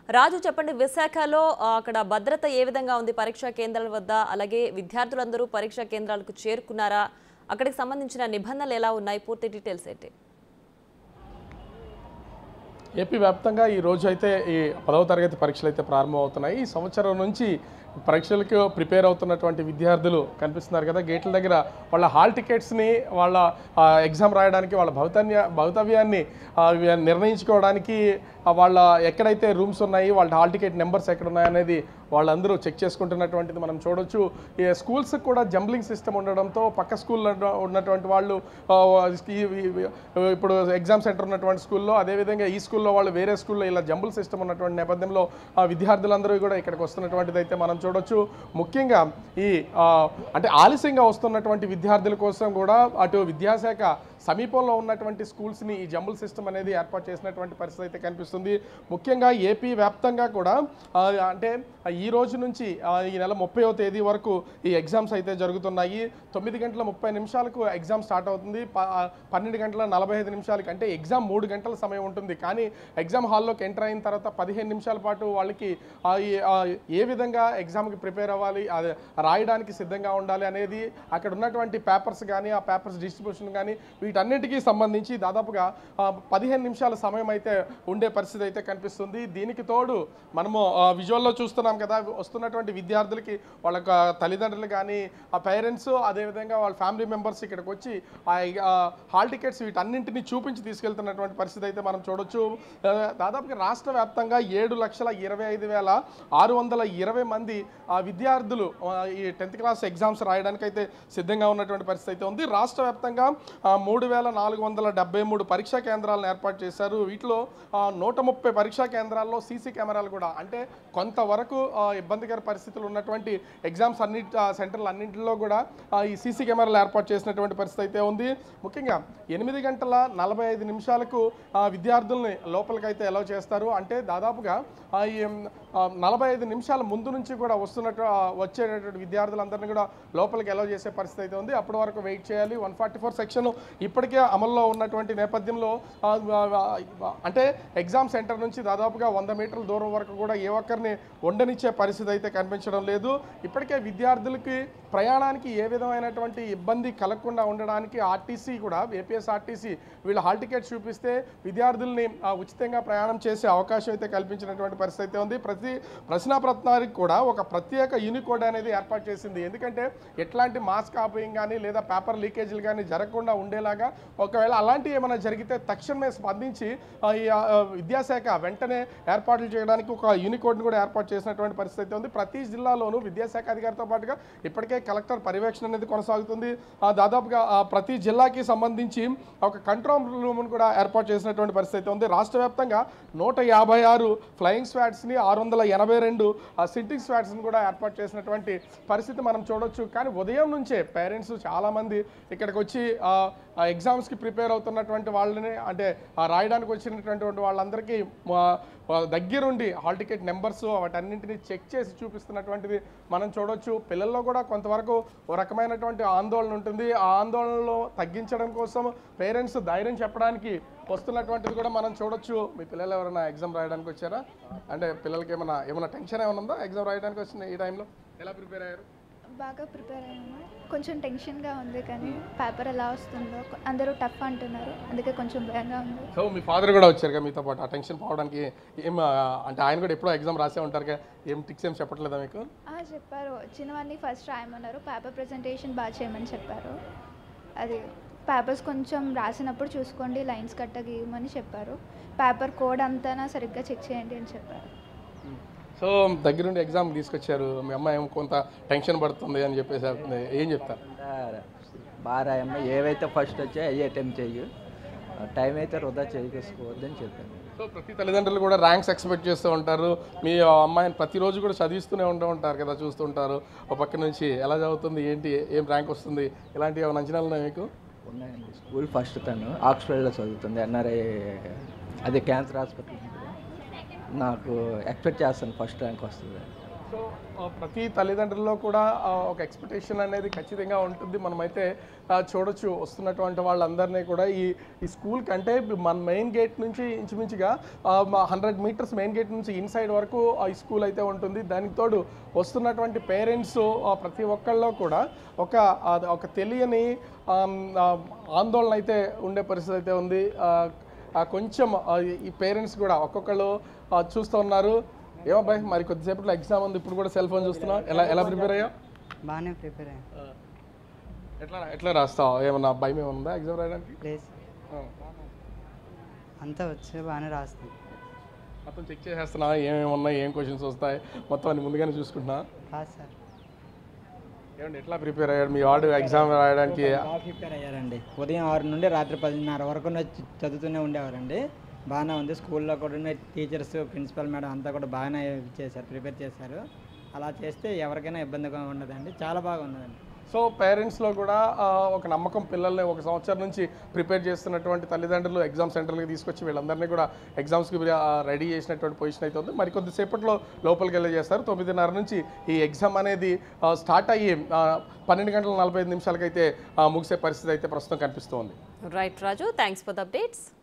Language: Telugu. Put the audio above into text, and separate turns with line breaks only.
రాజు చెప్పండి విశాఖలో ఆ, అక్కడ భద్రత ఏ విధంగా ఉంది పరీక్షా కేంద్రాల వద్ద అలాగే విద్యార్థులందరూ పరీక్షా కేంద్రాలకు చేరుకున్నారా అక్కడికి సంబంధించిన నిబంధనలు ఎలా ఉన్నాయి పూర్తి డీటెయిల్స్ ఏంటి
ఏపీ వ్యాప్తంగా ఈ రోజు అయితే ఈ పదవ తరగతి పరీక్షలు అయితే ప్రారంభమవుతున్నాయి ఈ సంవత్సరం నుంచి పరీక్షలకు ప్రిపేర్ అవుతున్నటువంటి విద్యార్థులు కనిపిస్తున్నారు కదా గేట్ల దగ్గర వాళ్ళ హాల్ టికెట్స్ని వాళ్ళ ఆ, ఎగ్జామ్ రాయడానికి వాళ్ళ భవితన్య భవితవ్యాన్ని ఆ, ఇవి నిర్ణయించుకోవడానికి ఆ, వాళ్ళ ఎక్కడైతే రూమ్స్ ఉన్నాయి వాళ్ళ హాల్ టికెట్ నెంబర్స్ ఎక్కడ ఉన్నాయనేది వాళ్ళందరూ చెక్ చేసుకుంటున్నటువంటిది మనం చూడొచ్చు ఈ స్కూల్స్ కూడా జంబ్లింగ్ సిస్టమ్ ఉండడంతో పక్క స్కూల్లో ఉన్నటువంటి వాళ్ళు ఆ, ఈ- ఈ- ఇప్పుడు ఎగ్జామ్ సెంటర్ ఉన్నటువంటి స్కూల్లో అదేవిధంగా ఈ స్కూల్లో వాళ్ళు వేరే స్కూల్లో ఇలా జంబుల్ సిస్టమ్ ఉన్నటువంటి నేపథ్యంలో ఆ విద్యార్థులందరూ కూడా ఇక్కడికి వస్తున్నటువంటిది అయితే మనం చూడొచ్చు ముఖ్యంగా ఈ ఆ, అంటే ఆలస్యంగా వస్తున్నటువంటి విద్యార్థుల కోసం కూడా అటు విద్యాశాఖ సమీపంలో ఉన్నటువంటి స్కూల్స్ని ఈ జంబుల్ సిస్టమ్ అనేది ఏర్పాటు చేసినటువంటి పరిస్థితి అయితే కనిపిస్తుంది ముఖ్యంగా ఏపీ వ్యాప్తంగా కూడా ఆ, అంటే ఈ రోజు నుంచి ఆ, ఈ నెల ముప్పైవ తేదీ వరకు ఈ ఎగ్జామ్స్ అయితే జరుగుతున్నాయి తొమ్మిది గంటల ముప్పై నిమిషాలకు ఎగ్జామ్ స్టార్ట్ అవుతుంది ప- ఆ, పన్నెండు గంటల నలభై ఐదు నిమిషాలకి అంటే ఎగ్జామ్ మూడు గంటల సమయం ఉంటుంది కానీ ఎగ్జామ్ హాల్లోకి ఎంటర్ అయిన తర్వాత పదిహేను నిమిషాల పాటు వాళ్ళకి ఆ, ఈ, ఆ, ఏ విధంగా ఎగ్జామ్కి ప్రిపేర్ అవ్వాలి అది రాయడానికి సిద్ధంగా ఉండాలి అనేది అక్కడ ఉన్నటువంటి పేపర్స్ కానీ ఆ పేపర్స్ డిస్ట్రిబ్యూషన్ కానీ వీటన్నిటికీ సంబంధించి దాదాపుగా ఆ, పదిహేను నిమిషాల సమయం అయితే ఉండే పరిస్థితి అయితే కనిపిస్తుంది దీనికి తోడు మనము ఆ, విజువల్లో చూస్తున్నాం కదా వస్తున్నటువంటి విద్యార్థులకి వాళ్ళ యొక్క తల్లిదండ్రులు కానీ ఆ పేరెంట్స్ అదేవిధంగా వాళ్ళ ఫ్యామిలీ మెంబర్స్ ఇక్కడికి వచ్చి ఆ ఆ హాల్ టికెట్స్ వీటన్నింటినీ చూపించి తీసుకెళ్తున్నటువంటి పరిస్థితి అయితే మనం చూడొచ్చు ఆ, దాదాపుగా రాష్ట్ర వ్యాప్తంగా ఏడు లక్షల ఇరవై ఐదు వేల ఆరు వందల ఇరవై మంది ఆ విద్యార్థులు ఆ, ఈ టెన్త్ క్లాస్ ఎగ్జామ్స్ రాయడానికి అయితే సిద్ధంగా ఉన్నటువంటి పరిస్థితి అయితే ఉంది రాష్ట్ర వ్యాప్తంగా ఆ, మూడు వేల నాలుగు వందల డెబ్బై మూడు పరీక్షా కేంద్రాలను ఏర్పాటు చేశారు వీటిలో ఆ, నూట ముప్పై పరీక్షా కేంద్రాల్లో సీసీ కెమెరాలు కూడా అంటే కొంతవరకు ఆ, ఇబ్బందికర పరిస్థితులు ఉన్నటువంటి ఎగ్జామ్స్ అన్ని సెంటర్లు అన్నింటిలో కూడా ఆ, ఈ సీసీ కెమెరాలు ఏర్పాటు చేసినటువంటి పరిస్థితి అయితే ఉంది ముఖ్యంగా ఎనిమిది గంటల నలభై ఐదు నిమిషాలకు ఆ, విద్యార్థుల్ని లోపలికైతే ఎలా చేస్తారు అంటే దాదాపుగా ఆ, ఈ ఆ, నలభై ఐదు నిమిషాల ముందు నుంచి కూడా వస్తున్నట్టు ఆ, వచ్చేటటువంటి విద్యార్థులందరినీ కూడా లోపలికి ఎలా చేసే పరిస్థితి అయితే ఉంది అప్పటి వరకు వెయిట్ చేయాలి వన్ ఫార్టీ ఫోర్ సెక్షన్ ఇప్పటికే అమల్లో ఉన్నటువంటి నేపథ్యంలో ఆ, ఆ, ఆ, అంటే ఎగ్జామ్ సెంటర్ నుంచి దాదాపుగా వంద మీటర్ల దూరం వరకు కూడా ఏ ఒక్కరిని ఉండనిచ్చే పరిస్థితి అయితే కనిపించడం లేదు ఇప్పటికే విద్యార్థులకి ప్రయాణానికి ఏ విధమైనటువంటి ఇబ్బంది కలగకుండా ఉండడానికి ఆర్టీసీ కూడా ఏపీఎస్ ఆర్టీసీ వీళ్ళ హాల్ టికెట్ చూపిస్తే విద్యార్థుల్ని ఆ, ఉచితంగా ప్రయాణం చేసే అవకాశం అయితే కల్పించినటువంటి పరిస్థితి అయితే ఉంది ప్రతి ప్రశ్నాపత్రానికి కూడా ఒక ప్రత్యేక యూనికోడ్ అనేది ఏర్పాటు చేసింది ఎందుకంటే ఎట్లాంటి మాస్ కాపీయింగ్ కానీ లేదా పేపర్ లీకేజీలు కానీ జరగకుండా ఉండేలాగా ఒకవేళ అలాంటివి ఏమైనా జరిగితే తక్షణమే స్పందించి ఆ, ఈ ఆ, విద్యాశాఖ వెంటనే ఏర్పాట్లు చేయడానికి ఒక యూనికోడ్ని కూడా ఏర్పాటు చేసినటువంటి పరిస్థితి అయితే ఉంది ప్రతి జిల్లాలోనూ విద్యాశాఖ అధికారితో పాటుగా ఇప్పటికే కలెక్టర్ పర్యవేక్షణ అనేది కొనసాగుతుంది ఆ, దాదాపుగా ఆ, ప్రతి జిల్లాకి సంబంధించి ఒక కంట్రోల్ రూమ్ను కూడా ఏర్పాటు చేసినటువంటి పరిస్థితి అయితే ఉంది రాష్ట్ర వ్యాప్తంగా నూట యాభై ఆరు ఫ్లయింగ్ స్వాట్స్ని ఆరు వందల ఎనభై రెండు సిట్టింగ్ స్వాట్స్ని కూడా ఏర్పాటు చేసినటువంటి పరిస్థితి మనం చూడొచ్చు కానీ ఉదయం నుంచే పేరెంట్స్ చాలామంది ఇక్కడికి వచ్చి ఆ, ఆ ఎగ్జామ్స్కి ప్రిపేర్ అవుతున్నటువంటి వాళ్ళని అంటే ఆ రాయడానికి వచ్చినటువంటి వాళ్ళందరికీ మా- వాళ్ళ దగ్గరుండి హాల్ టికెట్ నెంబర్స్ వాటన్నింటినీ చెక్ చేసి చూపిస్తున్నటువంటిది మనం చూడొచ్చు పిల్లల్లో కూడా కొంతవరకు ఓ రకమైనటువంటి ఆందోళన ఉంటుంది ఆ ఆందోళనలో తగ్గించడం కోసం పేరెంట్స్ ధైర్యం చెప్పడానికి వస్తున్నటువంటిది కూడా మనం చూడొచ్చు మీ పిల్లలు ఎవరైనా ఎగ్జామ్ రాయడానికి వచ్చారా అంటే పిల్లలకి ఏమైనా ఏమైనా టెన్షన్ ఏమైనా ఉందా ఎగ్జామ్ రాయడానికి వచ్చిన ఈ టైంలో ఎలా ప్రిపేర్ అయ్యారు
బాగా ప్రిపేర్ అయ్యాము కొంచెం టెన్షన్గా ఉంది కానీ పేపర్ ఎలా వస్తుందో కొ- అందరూ టఫ్ అంటున్నారు అందుకే కొంచెం భయంగా ఉంది
సో మీ ఫాదర్ కూడా వచ్చారు కదా మీతో పాటు ఆ టెన్షన్ పోవడానికి ఏం ఆ, అంటే ఆయన కూడా ఎప్పుడో ఎగ్జామ్ రాసే ఉంటారు కదా ఏం టిక్స్ ఏం చెప్పట్లేదా మీకు
ఆ, చెప్పారు వచ్చినవన్నీ ఫస్ట్ రాయమన్నారు పేపర్ ప్రజెంటేషన్ బాగా చేయమని చెప్పారు అది పేపర్స్ కొంచెం రాసినప్పుడు చూసుకోండి లైన్స్ కట్ట గీయమని చెప్పారు పేపర్ కోడ్ అంతా సరిగ్గా చెక్ చేయండి అని చెప్పారు
సో దగ్గరుండి ఎగ్జామ్ తీసుకొచ్చారు మీ అమ్మాయి ఏమో కొంత టెన్షన్ పడుతుంది అని చెప్పేసి అంటుంది. ఏం చెప్తారు
బాగా రాయమ్మ ఏవైతే ఫస్ట్ వచ్చాయో అవి అటెంప్ట్ చెయ్యి టైం అయితే వృధా చేసుకోవద్దని చెప్పాను
సో ప్రతి తల్లిదండ్రులు కూడా ర్యాంక్స్ ఎక్స్పెక్ట్ చేస్తూ ఉంటారు మీ అమ్మాయిని ప్రతిరోజు కూడా చదివిస్తూనే ఉంటూ ఉంటారు కదా చూస్తుంటారు ఒక పక్క నుంచి ఎలా చదువుతుంది ఏంటి ఏం ర్యాంక్ వస్తుంది ఇలాంటివి ఏమైనా అంచనాలు ఉన్నాయి మీకు
ఉన్నాయండి స్కూల్ ఫస్ట్ తను ఆక్స్ఫర్డ్లో చదువుతుంది ఎన్ఆర్ఐ అదే క్యాన్సర్ హాస్పిటల్ ఉంది కదా. నాకు ఎక్స్పెక్ట్ చేస్తాను ఫస్ట్ ర్యాంక్ వస్తుంది
సో ఆ, ప్రతి తల్లిదండ్రుల్లో కూడా ఆ, ఒక ఎక్స్పెక్టేషన్ అనేది ఖచ్చితంగా ఉంటుంది మనమైతే ఆ, చూడొచ్చు వస్తున్నటువంటి వాళ్ళందరినీ కూడా ఈ ఈ స్కూల్ కంటే మన మెయిన్ గేట్ నుంచి ఇంచుమించుగా హండ్రెడ్ మీటర్స్ మెయిన్ గేట్ నుంచి ఇన్సైడ్ వరకు ఆ ఈ స్కూల్ అయితే ఉంటుంది దానికి తోడు వస్తున్నటువంటి పేరెంట్స్ ప్రతి ఒక్కళ్ళలో కూడా ఒక ఆ, ఒక తెలియని ఆమ్, ఆ, ఆందోళన అయితే ఉండే పరిస్థితి అయితే ఉంది ఆ, ఆ, కొంచెం ఆ, ఈ పేరెంట్స్ కూడా ఒక్కొక్కళ్ళు ఆ, చూస్తూ ఉన్నారు ఏమో బాయ్ మరి కొద్దిసేపట్లో ఎగ్జామ్ ఉంది ఇప్పుడు కూడా సెల్ ఫోన్ చూస్తున్నావు ఎలా ఎలా ప్రిపేర్ అయ్యా
బాగానే ప్రిపేర్ అయ్యాను
ఎట్లా ఎట్లా రాస్తావు ఏమన్నా భయం ఏమన్నా ఉందా ఎగ్జామ్ రాయడానికి
ప్లేస్
ఆ.
అంతా వచ్చి బాగానే రాస్తాను
మొత్తం చెక్ చేసేస్తున్నా ఏమేమి ఉన్నాయి ఏం క్వశ్చన్స్ వస్తాయి మొత్తం అన్ని ముందుగానే చూసుకుంటున్నా
కాదు సార్
ఏమండి ఎట్లా ప్రిపేర్ అయ్యాడు మీ వాడు ఎగ్జామ్ రాయడానికి
బాగా ప్రిపేర్ అయ్యారండి ఉదయం ఆరు నుండి రాత్రి పదిన్నర వరకు వచ్చి చదువుతూనే ఉండేవారండి బాగానే ఉంది స్కూల్లో కూడా ఉన్న టీచర్స్ ప్రిన్సిపల్ మేడం అంతా కూడా బాగానే చేశారు ప్రిపేర్ చేశారు అలా చేస్తే ఎవరికైనా ఇబ్బందిగా ఉండదండి చాలా బాగా ఉన్నదండి
సో పేరెంట్స్లో కూడా ఆ, ఒక నమ్మకం పిల్లల్ని ఒక సంవత్సరం నుంచి ప్రిపేర్ చేస్తున్నటువంటి తల్లిదండ్రులు ఎగ్జామ్ సెంటర్కి తీసుకొచ్చి వీళ్ళందరినీ కూడా ఎగ్జామ్స్కి రెడీ చేసినటువంటి పొజిషన్ అయితే ఉంది మరి కొద్దిసేపట్లో లోపలికి వెళ్ళి చేస్తారు తొమ్మిదిన్నర నుంచి ఈ ఎగ్జామ్ అనేది ఆ, స్టార్ట్ అయ్యి ఆ, పన్నెండు గంటల నలభై ఐదు నిమిషాలకైతే ఆ, ముగిసే పరిస్థితి అయితే ప్రస్తుతం కనిపిస్తోంది
right Raju thanks for the updates